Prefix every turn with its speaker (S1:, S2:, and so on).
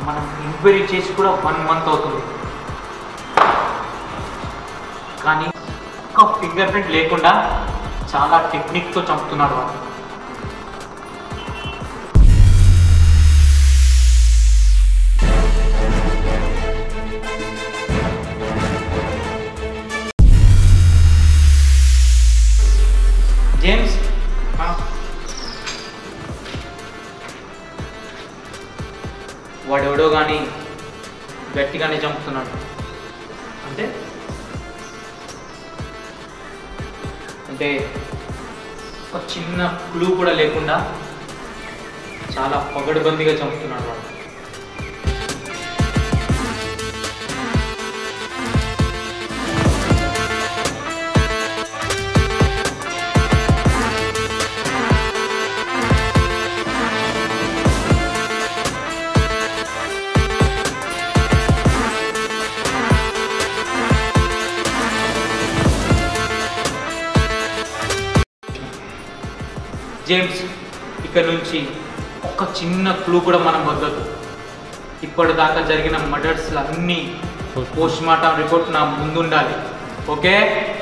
S1: మనం ఎంక్వైరీ చేసి కూడా వన్ మంత్ అవుతుంది కానీ ఒక ఫింగర్ ప్రింట్ లేకుండా చాలా టెక్నిక్తో చంపుతున్నాడు వాడు జేమ్స్ ఆ. వాడెవడో కానీ గట్టిగానే చంపుతున్నాడు అంటే అంటే ఒక చిన్న క్లూ కూడా లేకుండా చాలా పగడుబందిగా చంపుతున్నాడు వాడు జేమ్స్ ఇక్కడ నుంచి ఒక చిన్న క్లూ కూడా మనం వద్దదు ఇప్పటిదాకా జరిగిన మర్డర్స్ అన్నీ పోస్ట్ మార్టం రిపోర్ట్ నా ముందుండాలి ఓకే